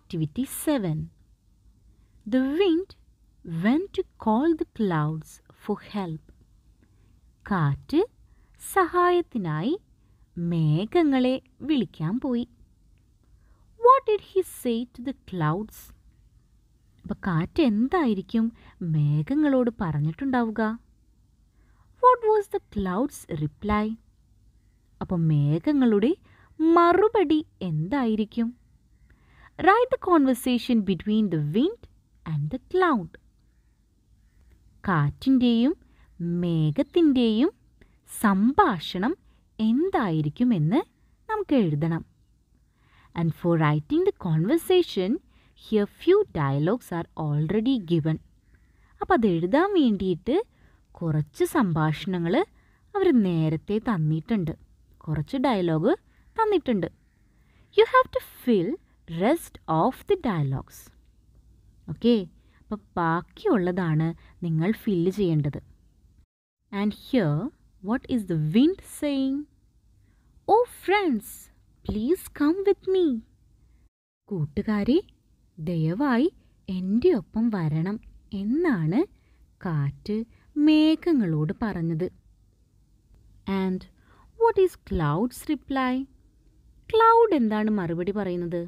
Activity 7 The wind went to call the clouds for help. കാറ്റ് സഹായത്തിനായി മേഘങ്ങളെ വിളിക്കാൻ പോയി what did he say to the clouds അപ്പം കാറ്റ് എന്തായിരിക്കും മേഘങ്ങളോട് പറഞ്ഞിട്ടുണ്ടാവുക what was the clouds reply അപ്പം മേഘങ്ങളുടെ മറുപടി എന്തായിരിക്കും write the conversation between the wind and the cloud കാറ്റിൻ്റെയും മേഘത്തിൻ്റെയും സംഭാഷണം എന്തായിരിക്കുമെന്ന് നമുക്ക് എഴുതണം and for writing the conversation here few dialogues are already given അപ്പം അത് എഴുതാൻ വേണ്ടിയിട്ട് കുറച്ച് സംഭാഷണങ്ങൾ അവർ നേരത്തെ തന്നിട്ടുണ്ട് കുറച്ച് ഡയലോഗ് തന്നിട്ടുണ്ട് you have to fill rest of the dialogues okay അപ്പം ബാക്കിയുള്ളതാണ് നിങ്ങൾ ഫില്ല് ചെയ്യേണ്ടത് and here what is the wind saying O friends please come with me കൂട്ടുകാരെ ദയവായി എൻ്റെ ഒപ്പം വരണം എന്നാണ് കാറ്റ് മേഘങ്ങളോട് പറഞ്ഞത് and what is clouds reply cloud എന്താണ് മറുപടി പറയുന്നത്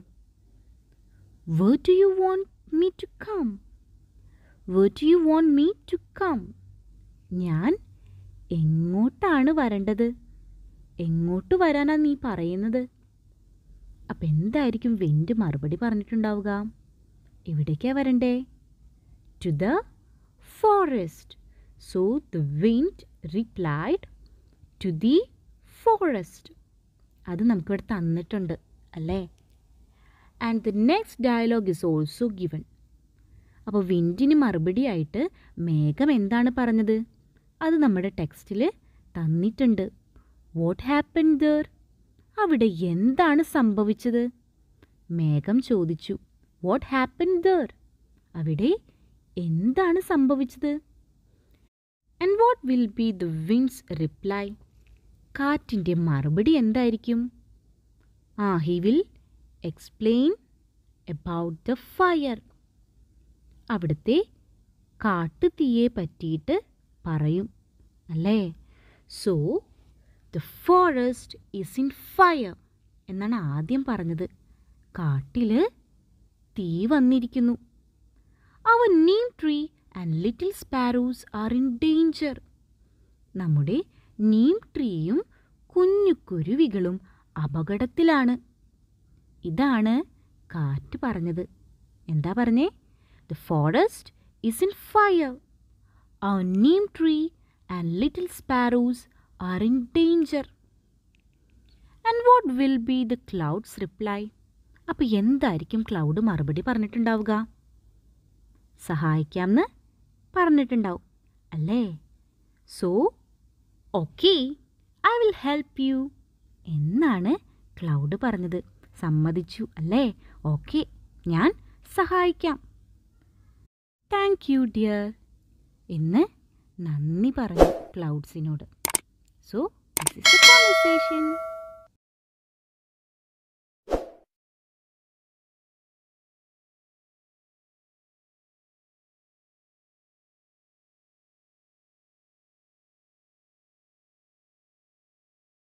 where do you want me to come where do you want me to come ഞാൻ എങ്ങോട്ടാണ് വരേണ്ടത് എങ്ങോട്ട് വരാനാ നീ പറയുന്നത് അപ്പം എന്തായിരിക്കും വെൻറ്റ് മറുപടി പറഞ്ഞിട്ടുണ്ടാവുക എവിടേക്കാണ് വരണ്ടേ to the forest so the wind replied to the forest അത് നമുക്കിവിടെ തന്നിട്ടുണ്ട് അല്ലേ and the next dialogue is also given അപ്പോൾ വിൻഡിന് മറുപടിയായിട്ട് മേഘം എന്താണ് പറഞ്ഞത് അത് നമ്മുടെ ടെക്സ്റ്റിൽ തന്നിട്ടുണ്ട് വാട്ട് ഹാപ്പൻ ദർ അവിടെ എന്താണ് സംഭവിച്ചത് മേഘം ചോദിച്ചു വാട്ട് ഹാപ്പൻ ദർ അവിടെ എന്താണ് സംഭവിച്ചത് and what will be the winds reply കാറ്റിൻ്റെ മറുപടി എന്തായിരിക്കും ah he will explain about the fire അവിടുത്തെ കാട്ടുതീയെ പറ്റിയിട്ട് പറയും അല്ലേ so the forest is in fire എന്നാണ് ആദ്യം പറഞ്ഞത് കാട്ടിൽ തീ വന്നിരിക്കുന്നു our neem tree and little sparrows are in danger നമ്മുടെ നീം ട്രീയും കുഞ്ഞു കുരുവികളും അപകടത്തിലാണ് ഇതാണ് കാറ്റ് പറഞ്ഞത് എന്താ പറഞ്ഞേ the forest is in fire our neem tree and little sparrows are in danger and what will be the clouds reply അപ്പോൾ എന്തായിരിക്കും ക്ലൗഡ് മറുപടി പറഞ്ഞിട്ടുണ്ടാവുക സഹായിക്കാമെന്ന് പറഞ്ഞിട്ടുണ്ടാവും അല്ലേ so okay I will help you എന്നാണ് ക്ലൗഡ് പറഞ്ഞത് സമ്മതിച്ചു അല്ലേ ഓക്കെ ഞാൻ സഹായിക്കാം താങ്ക് യു ഡിയർ എന്ന് നന്ദി പറഞ്ഞു ക്ലൗഡ്സിനോട് so this is a conversation